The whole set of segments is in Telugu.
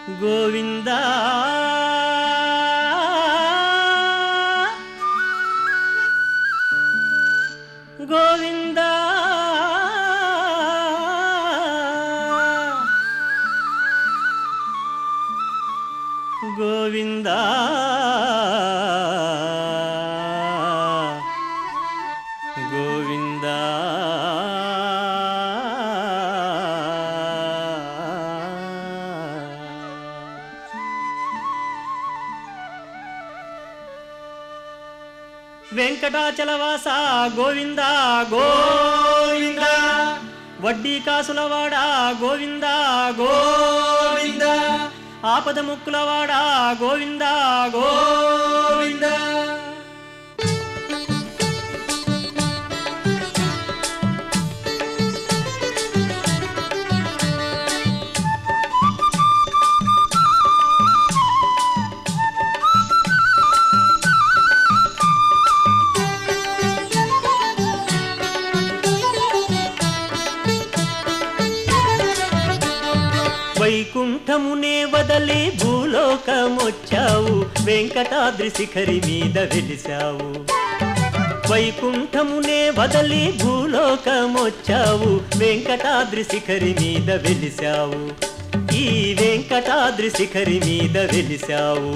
గోవింద గోవింద గోవింద గోవింద వెంకటాచలవాస గోవింద గోవింద వడ్డీ కాసులవాడ గోవింద గోవింద ఆపద ముక్కులవాడ గోవింద గోవింద వైకుంఠమునే వదలి భూలోకమొచ్చావు వెంకటాద్రి శిఖరి మీద వెలిశావు వైకుంఠమునే వదలి భూలోకమొచ్చావు వెంకటాద్రి శిఖరి మీద వెలిశావు ఈ వెంకటాద్రి శిఖరి మీద వెలిశావు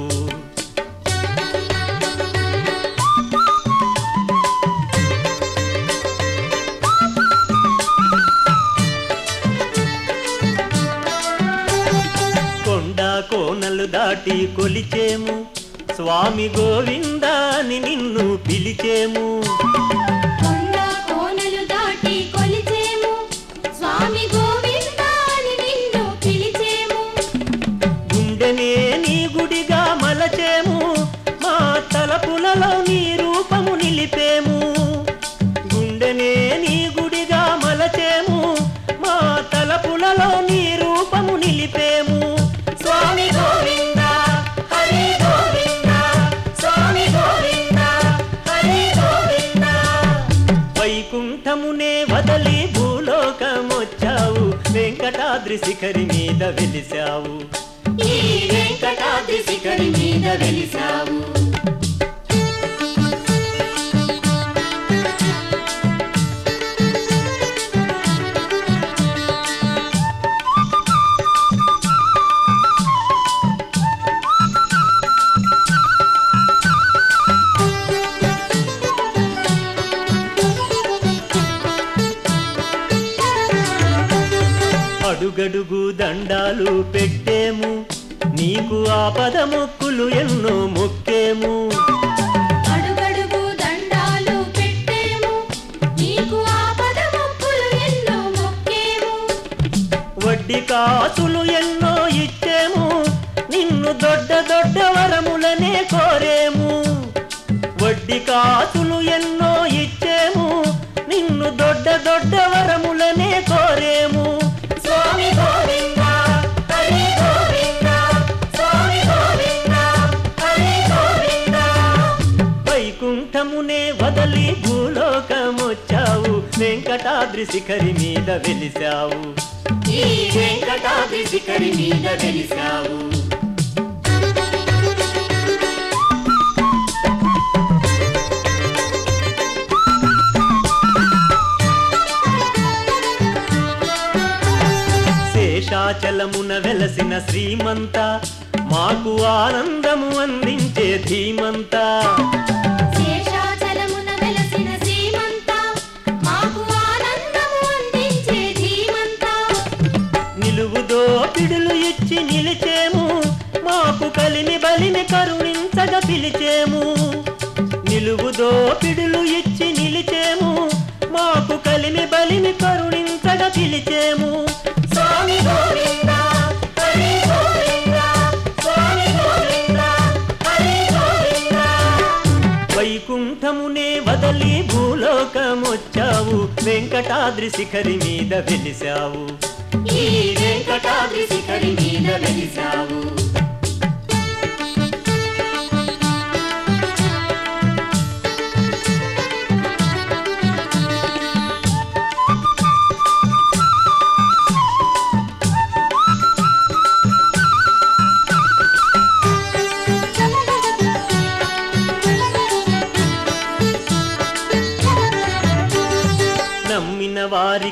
కొండ కోనలు దాటి కొలిచేము స్వామి గోవింద అని నిన్ను పిలిచేము కొండ కోనలు దాటి కొలిచేము స్వామి గోవిందా అని నిన్ను పిలిచేము గుండెనే నీ గుడిగా మలచేము మా తలపులలో నీ రూపము నిలిపేము గుండెనే నీ గుడిగా మలచేము మా తలపులలో నీ రూపము నిలిపేము స్వామి గోవింద హరి గోవింద స్వామి గోవింద హరి గోవింద వైకుంఠమునే వదలి భూలోకమొచ్చావు వెంకటాద్రి శిఖరి మీద వెలిశావు ఈ వెంకటాద్రి శిఖరి మీద వెలిసావు అడుగడుగు దండాలు పెట్టేము నీకు ఆపద మొక్కులు ఎన్నో మొక్కేము అడుగడుగు దండాలు పెట్టేము నీకు ఆపద మొక్కులు ఎన్నో మొక్కేము వడ్డీ కాసులు ఎన్నో ఇచ్చేము నిన్ను దొడ్డ దొడ్డ వరములనే కోరేము వడ్డీ కాసులు ఎన్నో ఇచ్చేము నిన్ను దొడ్డ దొడ్డ వరములనే కోరేము స్వామి గోవింద హరి గోవింద స్వామి గోవింద హరి గోవింద వైకుంఠమునే వదలి భూలోకమొచ్చావు వెంకటాద్రి శిఖరి మీద వెలిశావు ఈ వెంకటాద్రి శిఖరి మీద వెలిసావు శేషాచలమున వెలసిన శ్రీమంత మాకు ఆనందము అందించే ధీమంత శేషాచలమున వెలసిన శ్రీమంత మాకు ఆనందము అందించే ధీమంత నిలువుదో పిడులు ఇచ్చి నిలిచేము మాకు కలిమి బలిని కరుణించగా పిలిచేము నిలువుదో పిడులు ఇచ్చి నిలిచేము మాకు కలిమి బలిని కరుణించగా పిలిచేము స్వామి గోవింద హరి గోవింద స్వామి గోవింద హరి గోవింద వైకుంఠమునే వదలి భూలోకమొచ్చావు వెంకటాద్రి శిఖరి మీద వెలిశావు ఈ వెంకటాద్రి శిఖరి మీద వెలిసావు ఆ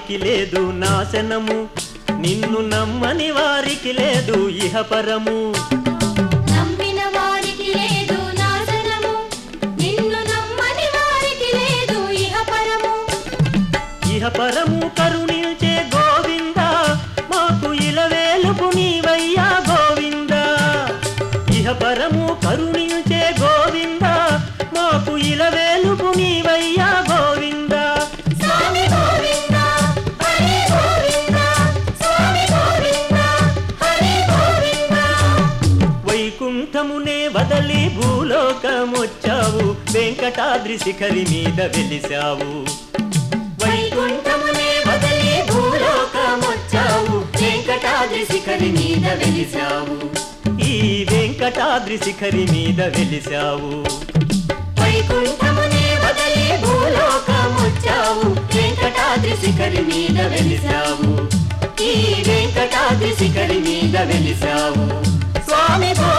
వారికి లేదు నాశనము నిన్ను నమ్మని వారికి లేదు ఇహపరము నమ్మిన వారికి లేదు నాశనము నిన్ను నమ్మని వారికి లేదు ఇహపరము ఇహపరము కరుణించే గోవింద మాకు ఇలవేలుపు నీవయ్యా గోవింద ఇహపరము కరుణించే గోవింద మాకు ఇలవేలుపు నీవయ్యా గోవింద స్వామి గోవింద హరి గోవింద స్వామి గోవింద హరి గోవింద వైకుంఠమునే వదలి భూలోకమొచ్చావు వెంకటాద్రి శిఖరి మీద వెలిశావు వైకుంఠమునే వదిలి భూలోకమొచ్చావు వెంకటాద్రి శిఖరి మీద వెలిసావు ఈ వెంకటాద్రి శిఖరి మీద వెలిశావు వైకుంఠమునే వదిలి భూలోకమొచ్చావు వెంకటాద్రి శిఖరి మీద వెలిసావు ఈ వెంకటాద్రి శిఖరి మీద వెలిసావు స్వామి గో